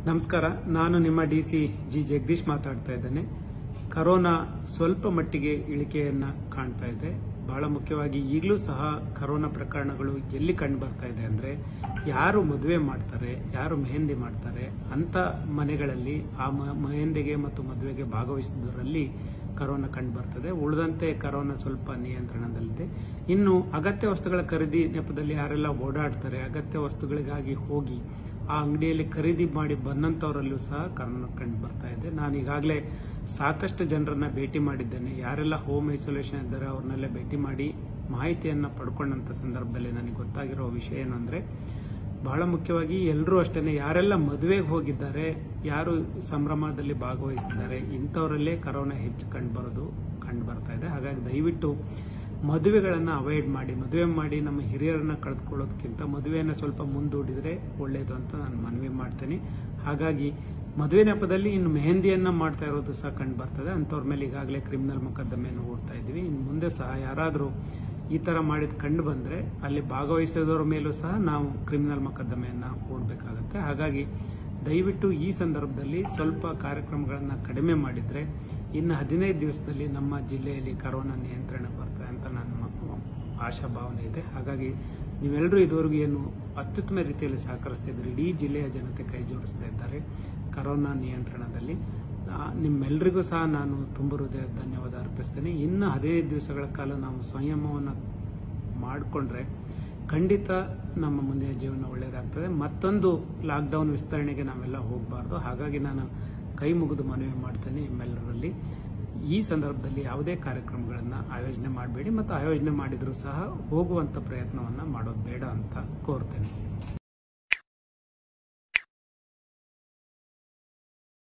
ನಮಸ್ಕಾರ ನಾನು ನಿಮ್ಮ ಡಿ ಸಿ ಜಿ ಜಗದೀಶ್ ಮಾತಾಡ್ತಾ ಇದ್ದೇನೆ ಕರೋನಾ ಸ್ವಲ್ಪ ಮಟ್ಟಿಗೆ ಇಳಿಕೆಯನ್ನ ಕಾಣ್ತಾ ಇದೆ ಬಹಳ ಮುಖ್ಯವಾಗಿ ಈಗಲೂ ಸಹ ಕರೋನಾ ಪ್ರಕರಣಗಳು ಎಲ್ಲಿ ಕಂಡು ಬರ್ತಾ ಇದೆ ಅಂದ್ರೆ ಯಾರು ಮದುವೆ ಮಾಡ್ತಾರೆ ಯಾರು ಮೆಹಂದಿ ಮಾಡ್ತಾರೆ ಅಂತ ಮನೆಗಳಲ್ಲಿ ಆ ಮ- ಮೆಹಂದಿಗೆ ಮತ್ತು ಮದುವೆಗೆ ಭಾಗವಹಿಸಿದವರಲ್ಲಿ ಕರೋನಾ ಕಂಡು ಬರ್ತದೆ ಉಳಿದಂತೆ ಕರೋನಾ ಸ್ವಲ್ಪ ನಿಯಂತ್ರಣದಲ್ಲಿದೆ ಇನ್ನು ಅಗತ್ಯ ವಸ್ತುಗಳ ಖರೀದಿ ನೆಪದಲ್ಲಿ ಯಾರೆಲ್ಲ ಓಡಾಡ್ತಾರೆ ಅಗತ್ಯ ವಸ್ತುಗಳಿಗಾಗಿ ಹೋಗಿ ಆ ಅಂಗಡಿಯಲ್ಲಿ ಖರೀದಿ ಮಾಡಿ ಬಂದಂತವರಲ್ಲೂ ಸಹ ಕರೋನಾ ಕಂಡು ಬರ್ತಾ ಇದೆ ನಾನು ಈಗಾಗಲೇ ಸಾಕಷ್ಟು ಜನರನ್ನ ಭೇಟಿ ಮಾಡಿದ್ದೇನೆ ಯಾರೆಲ್ಲ ಹೋಮ್ ಐಸೋಲೇಷನ್ ಇದ್ದಾರೆ ಅವ್ರನ್ನೆಲ್ಲ ಭೇಟಿ ಮಾಡಿ ಮಾಹಿತಿಯನ್ನ ಪಡ್ಕೊಂಡಂತ ಸಂದರ್ಭದಲ್ಲಿ ನನಗೆ ಗೊತ್ತಾಗಿರೋ ವಿಷಯ ಏನು ಅಂದ್ರೆ ಬಹಳ ಮುಖ್ಯವಾಗಿ ಎಲ್ಲರೂ ಅಷ್ಟೇ ಯಾರೆಲ್ಲ ಮದುವೆಗೆ ಹೋಗಿದ್ದಾರೆ ಯಾರು ಸಂಭ್ರಮದಲ್ಲಿ ಭಾಗವಹಿಸಿದ್ದಾರೆ ಇಂಥವರಲ್ಲೇ ಕರೋನಾ ಹೆಚ್ಚು ಕಂಡು ಬರೋದು ಕಂಡು ಬರ್ತಾ ಇದೆ ಹಾಗಾಗಿ ದಯವಿಟ್ಟು ಮದುವೆಗಳನ್ನು ಅವಾಯ್ಡ್ ಮಾಡಿ ಮದುವೆ ಮಾಡಿ ನಮ್ಮ ಹಿರಿಯರನ್ನ ಕಳೆದುಕೊಳ್ಳೋದಕ್ಕಿಂತ ಮದುವೆಯನ್ನು ಸ್ವಲ್ಪ ಮುಂದೂಡಿದ್ರೆ ಒಳ್ಳೆಯದು ಅಂತ ನಾನು ಮನವಿ ಮಾಡ್ತೇನೆ ಹಾಗಾಗಿ ಮದುವೆ ನೆಪದಲ್ಲಿ ಇನ್ನು ಮೆಹಂದಿಯನ್ನ ಮಾಡ್ತಾ ಇರೋದು ಸಹ ಕಂಡು ಬರ್ತದೆ ಅಂಥವ್ರ ಮೇಲೆ ಈಗಾಗಲೇ ಕ್ರಿಮಿನಲ್ ಮೊಕದ್ದಮೆಯನ್ನು ಓಡ್ತಾ ಇದ್ದೀವಿ ಇನ್ನು ಮುಂದೆ ಸಹ ಯಾರಾದರೂ ಈ ತರ ಮಾಡಿದ ಕಂಡು ಬಂದ್ರೆ ಅಲ್ಲಿ ಭಾಗವಹಿಸಿದವರ ಮೇಲೂ ಸಹ ನಾವು ಕ್ರಿಮಿನಲ್ ಮೊಕದ್ದಮೆಯನ್ನ ಹೂಡಬೇಕಾಗತ್ತೆ ಹಾಗಾಗಿ ದಯವಿಟ್ಟು ಈ ಸಂದರ್ಭದಲ್ಲಿ ಸ್ವಲ್ಪ ಕಾರ್ಯಕ್ರಮಗಳನ್ನ ಕಡಿಮೆ ಮಾಡಿದ್ರೆ ಇನ್ನು ಹದಿನೈದು ದಿವಸದಲ್ಲಿ ನಮ್ಮ ಜಿಲ್ಲೆಯಲ್ಲಿ ಕರೋನಾ ನಿಯಂತ್ರಣ ಬರ್ತದೆ ಅಂತ ನನ್ನ ಮ- ಆಶಾಭಾವನೆ ಇದೆ ಹಾಗಾಗಿ ನೀವೆಲ್ಲರೂ ಇದುವರೆಗೂ ಏನು ಅತ್ಯುತ್ತಮ ರೀತಿಯಲ್ಲಿ ಸಹಕರಿಸ್ತಿದ್ರು ಇಡೀ ಜಿಲ್ಲೆಯ ಜನತೆ ಕೈ ಜೋಡಿಸ್ತಾ ಇದ್ದಾರೆ ಕರೋನಾ ನಿಯಂತ್ರಣದಲ್ಲಿ ಆ, ನಿಮ್ಮೆಲ್ಲರಿಗೂ ಸಹ ನಾನು ತುಂಬ ಹೃದಯ ಧನ್ಯವಾದ ಅರ್ಪಿಸ್ತೇನೆ ಇನ್ನು ಹದಿನೈದು ದಿವಸಗಳ ಕಾಲ ನಾವು ಸಂಯಮವನ್ನು ಮಾಡಿಕೊಂಡ್ರೆ ಖಂಡಿತ ನಮ್ಮ ಮುಂದಿನ ಜೀವನ ಒಳ್ಳೆಯದಾಗ್ತದೆ ಮತ್ತೊಂದು ಲಾಕ್ಡೌನ್ ವಿಸ್ತರಣೆಗೆ ನಾವೆಲ್ಲ ಹೋಗಬಾರ್ದು ಹಾಗಾಗಿ ನಾನು ಕೈ ಮುಗಿದು ಮನವಿ ಮಾಡ್ತೇನೆ ನಿಮ್ಮೆಲ್ಲರಲ್ಲಿ ಈ ಸಂದರ್ಭದಲ್ಲಿ ಯಾವುದೇ ಕಾರ್ಯಕ್ರಮಗಳನ್ನು ಆಯೋಜನೆ ಮಾಡಬೇಡಿ ಮತ್ತು ಆಯೋಜನೆ ಮಾಡಿದರೂ ಸಹ ಹೋಗುವಂಥ ಪ್ರಯತ್ನವನ್ನು ಮಾಡೋದು ಬೇಡ ಅಂತ ಕೋರ್ತೇನೆ